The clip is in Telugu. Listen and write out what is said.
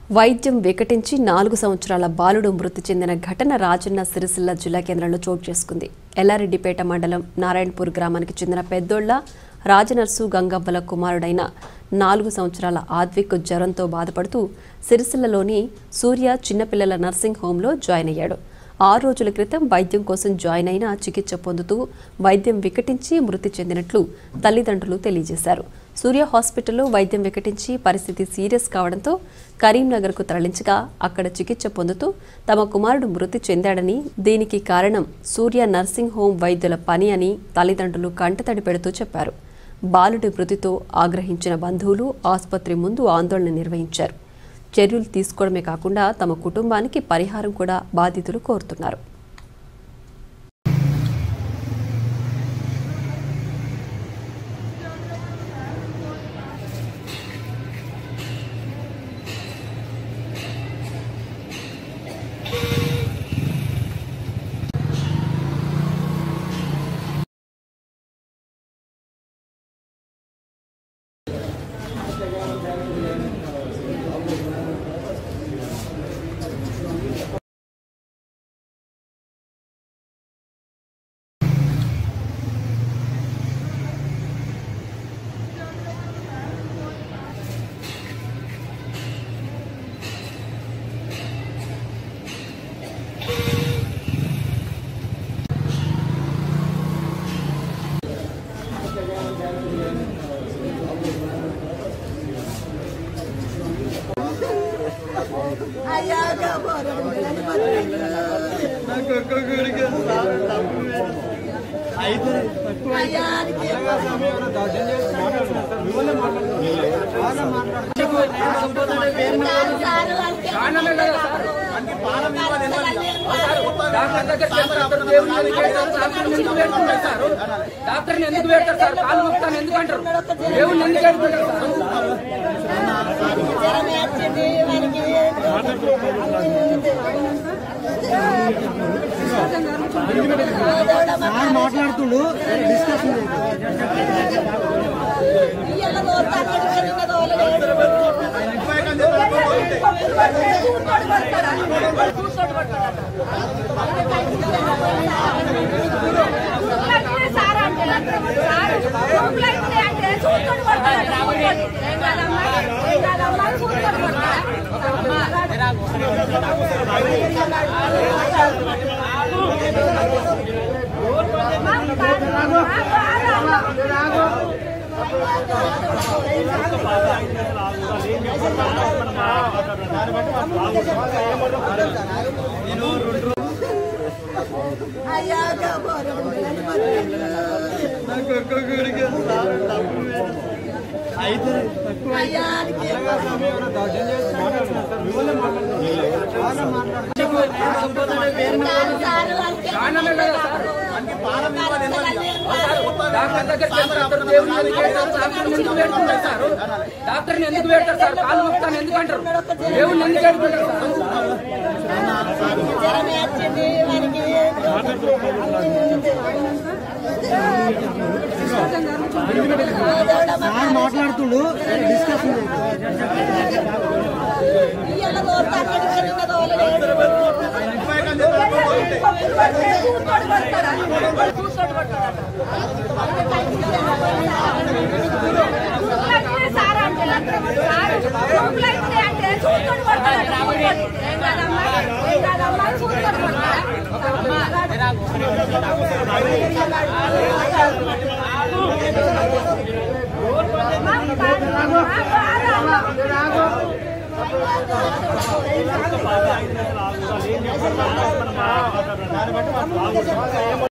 వైద్యం వికటించి నాలుగు సంవత్సరాల బాలుడు మృతి చెందిన ఘటన రాజన్న సిరిసిల్ల జిల్లా కేంద్రంలో చోటు చేసుకుంది ఎల్లారెడ్డిపేట మండలం నారాయణపూర్ గ్రామానికి చెందిన పెద్దోళ్ల రాజనర్సు గంగవ్వల కుమారుడైన నాలుగు సంవత్సరాల ఆద్విక్ జ్వరంతో బాధపడుతూ సిరిసిల్లలోని సూర్య చిన్నపిల్లల నర్సింగ్ హోంలో జాయిన్ అయ్యాడు ఆరు రోజుల క్రితం వైద్యం కోసం జాయిన్ అయిన చికిత్స పొందుతూ వైద్యం వికటించి మృతి చెందినట్లు తల్లిదండ్రులు తెలియజేశారు సూర్య హాస్పిటల్లో వైద్యం వికటించి పరిస్థితి సీరియస్ కావడంతో కరీంనగర్కు తరలించగా అక్కడ చికిత్స పొందుతూ తమ కుమారుడు మృతి చెందాడని దీనికి కారణం సూర్య నర్సింగ్ హోం వైద్యుల పని అని తల్లిదండ్రులు కంటతడి పెడుతూ చెప్పారు బాలుడి మృతితో ఆగ్రహించిన బంధువులు ఆసుపత్రి ముందు ఆందోళన నిర్వహించారు చర్యలు తీసుకోవడమే కాకుండా తమ కుటుంబానికి పరిహారం కూడా బాధితులు కోరుతున్నారు డాక్టర్ని ఎందుకు పెడతారు సార్ కాలు మొత్తాన్ని ఎందుకు అంటారు దేవుని ఎందుకు పెడతారు సార్ మాట్లాడుతుండు డిస్కషన్ కారణమే కదా సార్ డాక్టర్ దగ్గరికి వెళ్తారు దేవుని ఎందుకు పెడతారు డాక్టర్ని ఎందుకు పెడుతుంటారు సార్ డాక్టర్ని ఎందుకు పెడతారు సార్ కాలు మొత్తాన్ని ఎందుకు అంటారు దేవుని ఎందుకు పెడతారు సార్ మాట్లాడుతుండు డిస్కషన్ అయ్యాక